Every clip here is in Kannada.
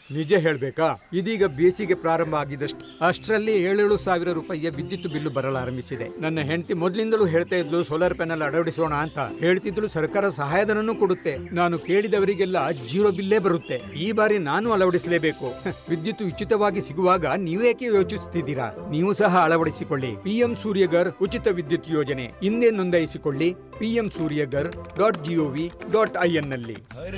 ನಿಜ ಹೇಳ್ಬೇಕಾ ಇದೀಗ ಬೇಸಿಗೆ ಪ್ರಾರಂಭ ಆಗಿದಷ್ಟು ಅಷ್ಟರಲ್ಲಿ ಏಳೇಳು ಸಾವಿರ ರೂಪಾಯಿಯ ವಿದ್ಯುತ್ ಬಿಲ್ಲು ಬರಲಾರಂಭಿಸಿದೆ ನನ್ನ ಹೆಂಡತಿ ಮೊದಲಿಂದಲೂ ಹೇಳ್ತಾ ಇದ್ಲು ಸೋಲಾರ್ ಪ್ಯಾನೆಲ್ ಅಳವಡಿಸೋಣ ಅಂತ ಹೇಳ್ತಿದ್ಲು ಸರ್ಕಾರ ಸಹಾಯಧನನೂ ಕೊಡುತ್ತೆ ನಾನು ಕೇಳಿದವರಿಗೆಲ್ಲ ಜೀರೋ ಬಿಲ್ಲೇ ಬರುತ್ತೆ ಈ ಬಾರಿ ನಾನು ಅಳವಡಿಸಲೇಬೇಕು ವಿದ್ಯುತ್ ಉಚಿತವಾಗಿ ಸಿಗುವಾಗ ನೀವೇಕೆ ಯೋಚಿಸುತ್ತಿದ್ದೀರಾ ನೀವು ಸಹ ಅಳವಡಿಸಿಕೊಳ್ಳಿ ಪಿಎಂ ಸೂರ್ಯಗರ್ ಉಚಿತ ವಿದ್ಯುತ್ ಯೋಜನೆ ಹಿಂದೆ ನೋಂದಾಯಿಸಿಕೊಳ್ಳಿ PM Suryaghar dot gov dot in ನಲ್ಲಿ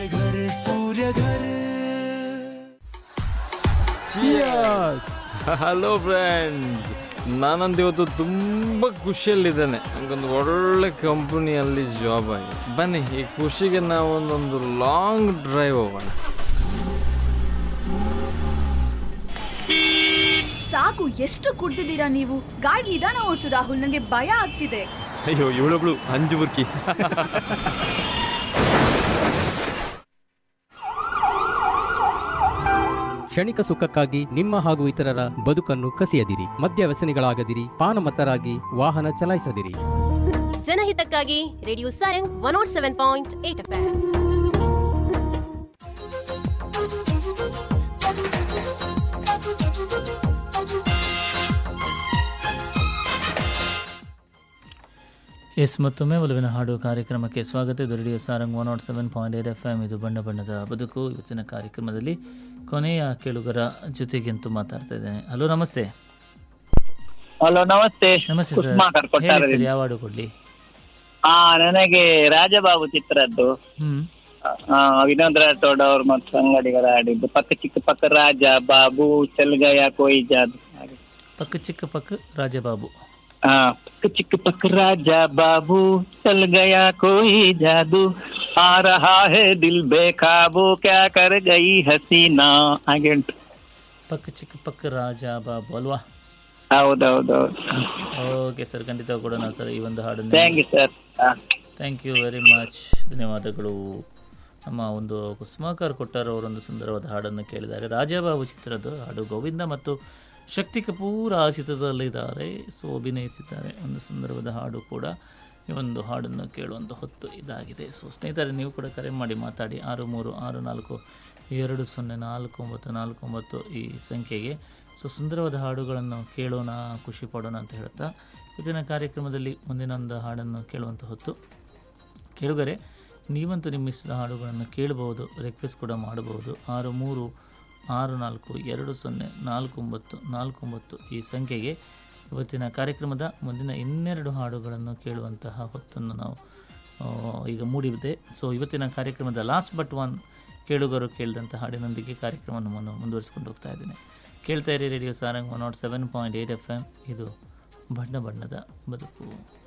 ಹಲೋ ಫ್ರೆಂಡ್ಸ್ ನಾನಂತ ಇವತ್ತು ತುಂಬ ಖುಷಿಯಲ್ಲಿದ್ದೇನೆ ನನಗೊಂದು ಒಳ್ಳೆ ಕಂಪನಿಯಲ್ಲಿ ಜಾಬ್ ಆಗಿದೆ ಬನ್ನಿ ಈ ಖುಷಿಗೆ ನಾವೊಂದೊಂದು ಲಾಂಗ್ ಡ್ರೈವ್ ಹೋಗೋಣ ಸಾಕು ಎಷ್ಟು ಕುಡ್ದಿದ್ದೀರಾ ನೀವು ಗಾಡಿ ನಿಧಾನ ಓಡಿಸು ರಾಹುಲ್ ನನಗೆ ಭಯ ಆಗ್ತಿದೆ ಅಯ್ಯೋ ಇವಳೊಬ್ಳು ಅಂಜು ಬುರ್ಕಿ ಕ್ಷಣಿಕ ಸುಖಕ್ಕಾಗಿ ನಿಮ್ಮ ಹಾಗೂ ಇತರರ ಬದುಕನ್ನು ಕಸಿಯದಿರಿ ಮದ್ಯ ವ್ಯಸನಿಗಳಾಗದಿರಿ ಪಾನಮತ್ತರಾಗಿ ವಾಹನ ಚಲಾಯಿಸದಿರಿ ಜನಹಿತಕ್ಕಾಗಿ radio Sarang one nought seven point eight F S ಮತ್ತೊಮ್ಮೆ ಒಲವಿನ ಹಾಡು ಕಾರ್ಯಕ್ರಮಕ್ಕೆ ಸ್ವಾಗತ ಇದು radio Sarang one nought seven point eight F M ಇದು ಬಣ್ಣ ಬಣ್ಣದ ಬದುಕು ಇವತ್ತಿನ ಕಾರ್ಯಕ್ರಮದಲ್ಲಿ ಕೊನೆಯ ಕೇಳುಗರ ಜೊತೆಗೆಂತೂ ಮಾತಾಡ್ತಾ ಇದ್ದೇನೆ ಹಲೋ ನಮಸ್ತೆ ಹಲೋ ನಮಸ್ತೆ ನಮಸ್ತೆ ಕುಸುಮಾಕರ್ ಸರ್ ಹೇಳಿ ಕೊಟ್ಟಾರದಿಂದ. ಸರ್ ಯಾವ ಹಾಡು ಕೊಡ್ಲಿ ಹಾ ನನಗೆ ರಾಜಬಾಬು ಚಿತ್ರದ್ದು ಹ್ಮ್ ಆ, ವಿನೋದ್ ರಾಠೋಡ್ ಅವ್ರು ಮತ್ತು ಸಂಗಡಿಗರ ಆಡಿದ್ದು ಪಕ್ಕ ಚಿಕ್ಕ ಪಕ್ಕ ರಾಜ ಬಾಬು ಚಲ್ಗಯ ಕೊಯ್ಜಾದ್ ಹಾಗೆ. ಪಕ್ಕ ಚಿಕ್ಕ ಪಕ್ಕ ರಾಜಬಾಬು ಹಾ ಪಕ್ಕ ಚಿಕ್ಕ ಪಕ್ಕ ರಾಜ ಬಾಬು ಚಲ್ ಗಯಾ ಕೋಯಿ ಜಾದು ಆ ರಹಾ ಹೇ ದಿಲ್ ಬೇಕಾಬು ಕ್ಯಾ ಕರ್ ಗೈ ಹಸೀನಾ ಹಾಗೆ ಉಂಟು ಪಕ್ಕ ಚಿಕ್ಕ ಪಕ್ಕ ರಾಜ ಬಾಬು ಅಲ್ವಾ ಹೌದೌದೌದು ಓಕೆ ಸರ್ ಖಂಡಿತ ಕೊಡೋಣ ಸರ್ ಈ ಒಂದು ಹಾಡನ್ನು thank you sir thank you very much ಧನ್ಯವಾದಗಳು ನಮ್ಮ ಒಂದು ಕುಸುಮಾಕರ್ ಕೊಟ್ಟಾರ ಅವರೊಂದು ಸುಂದರವಾದ ಹಾಡನ್ನು ಕೇಳಿದ್ದಾರೆ ರಾಜಾಬಾಬು ಚಿತ್ರದ ಹಾಡು ಗೋವಿಂದ ಮತ್ತು ಶಕ್ತಿ ಕಪೂರ್ ಆ ಚಿತ್ರದಲ್ಲಿದ್ದಾರೆ ಸೊ ಅಭಿನಯಿಸಿದ್ದಾರೆ ಒಂದು ಸುಂದರವಾದ ಹಾಡು ಕೂಡ ಈ ಒಂದು ಹಾಡನ್ನು ಕೇಳುವಂಥ ಹೊತ್ತು ಇದಾಗಿದೆ ಸೊ ಸ್ನೇಹಿತರೆ ನೀವು ಕೂಡ ಕರೆ ಮಾಡಿ ಮಾತಾಡಿ ಆರು ಮೂರು ಆರು ನಾಲ್ಕು ಎರಡು ಸೊನ್ನೆ ನಾಲ್ಕು ಒಂಬತ್ತು ನಾಲ್ಕು ಒಂಬತ್ತು ಈ ಸಂಖ್ಯೆಗೆ ಸೊ ಸುಂದರವಾದ ಹಾಡುಗಳನ್ನು ಕೇಳೋಣ ಖುಷಿ ಪಡೋಣ ಅಂತ ಹೇಳ್ತಾ ಇವತ್ತಿನ ಕಾರ್ಯಕ್ರಮದಲ್ಲಿ ಮುಂದಿನ ಒಂದು ಹಾಡನ್ನು ಕೇಳುವಂಥ ಹೊತ್ತು ಕೇಳುಗರೆ ನೀವಂತೂ ನಿಮ್ಮ ಇಷ್ಟದ ಹಾಡುಗಳನ್ನು ಕೇಳಬಹುದು ರಿಕ್ವೆಸ್ಟ್ ಕೂಡ ಮಾಡಬಹುದು ಆರು ಮೂರು ಆರು ನಾಲ್ಕು ಎರಡು ಸೊನ್ನೆ ನಾಲ್ಕು ಒಂಬತ್ತು ನಾಲ್ಕು ಒಂಬತ್ತು ಈ ಸಂಖ್ಯೆಗೆ ಇವತ್ತಿನ ಕಾರ್ಯಕ್ರಮದ ಮುಂದಿನ ಇನ್ನೆರಡು ಹಾಡುಗಳನ್ನು ಕೇಳುವಂತಹ ಹೊತ್ತನ್ನು ನಾವು ಆ, ಈಗ ಮೂಡಿದೆ ಸೊ ಇವತ್ತಿನ ಕಾರ್ಯಕ್ರಮದ ಲಾಸ್ಟ್ ಬಟ್ ಒನ್ ಕೇಳುಗರು ಕೇಳಿದಂಥ ಹಾಡಿನೊಂದಿಗೆ ಕಾರ್ಯಕ್ರಮವನ್ನು ಮುಂದುವರಿಸ್ಕೊಂಡು ಹೋಗ್ತಾ ಇದ್ದೇನೆ ಕೇಳ್ತಾ ಇರಿ radio Sarang one nought seven point eight F M ಇದು ಬಣ್ಣ ಬಣ್ಣದ ಬದುಕು